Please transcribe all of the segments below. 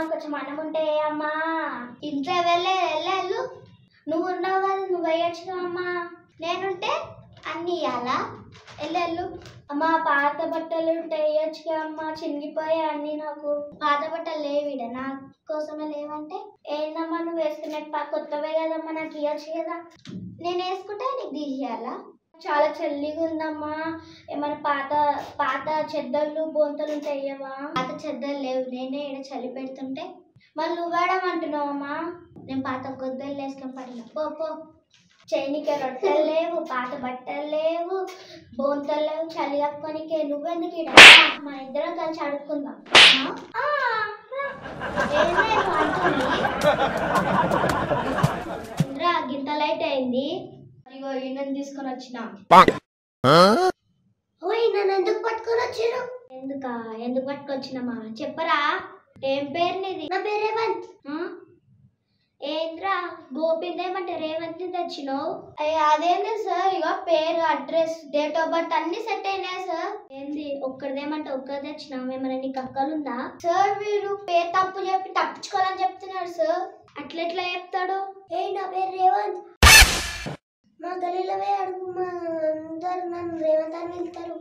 కొంచెం అన్నం ఉంటే అమ్మా ఇంట్లో వెళ్ళే వెళ్ళాళ్ళు నువ్వు ఉన్నావు కదా నువ్వు వేయచ్చు అమ్మా నేనుంటే అన్ని ఇవ్వాలా వెళ్ళాళ్ళు అమ్మా పాత బట్టలు ఉంటే వేయచ్చుగా అమ్మా చినిగిపోయాయి అన్ని నాకు పాత బట్టలు లేవిడ నా కోసమే లేవంటే ఏందమ్మా నువ్వు వేసుకునే ప- కొత్తవే కదమ్మా నాకు ఇవ్వచ్చు కదా నేను వేసుకుంటే నీకు తీసేయాలా చాలా చల్లిగా ఉందమ్మా ఏమైనా పాత పాత చెద్దళ్ళు బొంతలు ఉంటే వేయవా పాత చెద్దలు లేవు నేనే ఇక్కడ చలి పెడుతుంటే మళ్ళీ నువ్వేడమంటున్నావమ్మా నేను పాత గొద్దలు వేసుకొని పడిన పో పో చైనికే రొట్టెలు లేవు పాత బట్టలు లేవు బొంతలు లేవు చలి కప్పుకోనికే నువ్వెందుకు ఈడ మన ఇద్దరం కలిసి అడుక్కుందాం ఆ? ఆ, రా. ఏందే నువ్వు అంటుంది? ఇంద్రా గింత లైట్ అయింది ఇగో ఈయనని తీసుకొని వచ్చిన ఓయ్ నన్ను ఎందుకు పట్టుకొని వచ్చిరు ఎందుక ఎందుకు పట్టుకొచ్చినమ్మా చెప్పరా ఏం పేరు నీది నా పేరు రేవంత్ ఏంద్రా గోపిందేమంటే రేవంత్ ని తెచ్చినావు అయ్య అదేంది సార్ ఇక పేరు అడ్రస్ డేట్ ఆఫ్ బర్త్ అన్ని సెట్ అయినాయి సార్ ఏంది ఒక్కడిదేమంటే ఒక్కది తెచ్చినావు ఏమైనా నీకు అక్కలుందా సార్ వీడు పేరు తప్పు చెప్పి తప్పించుకోవాలని చెప్తున్నాడు సార్ అట్లెట్లా చెప్తాడు ఏ నా పేరు రేవంత్ మా గలీలో పోయి అడుగు మా అందరు నన్ను రేవంత్ అని పిలుస్తారు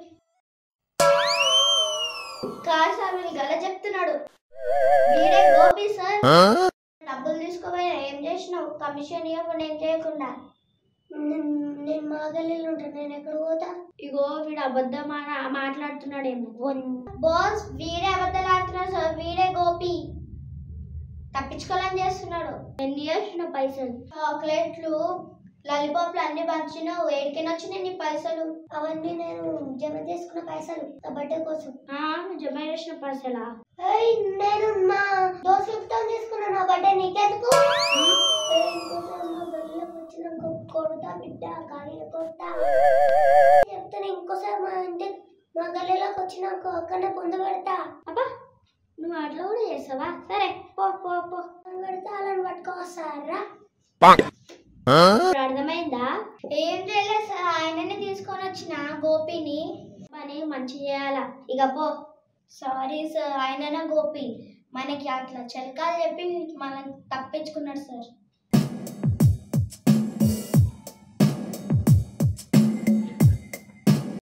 కాదు సార్ వీళ్ళు గల చెప్తున్నాడు వీడే గోపి సార్ డబ్బులు తీసుకోపోయా ఏం చేసినావు కమిషన్ ఇవ్వకుండా ఏం చేయకుండా నేను మా గల్లీలో ఉంటాను నేను ఎక్కడ పోతా ఇగో వీడు అబద్ధం మా- మాట్లాడుతున్నాడేమో బాస్ వీడే అబద్ధాలు ఆడుతున్నాడు సార్ వీడే గోపి తప్పించుకోవాలని చేస్తున్నాడు ఎన్ని చేసిన పైసలు చాక్లెట్లు లాలీపాప్లు అన్ని పంచినావు ఏడికైనా వచ్చినాయి నీ పైసలు అవన్నీ నేను జమ చేసుకున్న పైసలు నా బర్త్డే కోసం జమ చేసిన పైసలా నేను మా దోస్తులతో తీసుకున్నాను నా బర్త్డే నీకెందుకు ఏయ్, ఇంకోసారి మా గల్లీలోకి వచ్చినాక కొడతా బిడ్డ కానీ కొడతా చెప్తాను ఇంకోసారి మా ఇంటి మా గల్లీలోకి వచ్చినాక అక్కడనే పొందు పెడతా అబ్బా నువ్వు అట్లా కూడా చేస్తావా సరే పో పో పో పెడతా అలా పట్టుకోవస్తారా ఇప్పుడు అర్థమైందా ఏం చేయలేదు సార్ ఆయనని తీసుకొని వచ్చిన గోపిని పని మంచి చేయాలా ఇక పో సారీ సార్ ఆయననే గోపి మనకి అట్లా చిలకాలు చెప్పి మనం తప్పించుకున్నాడు సార్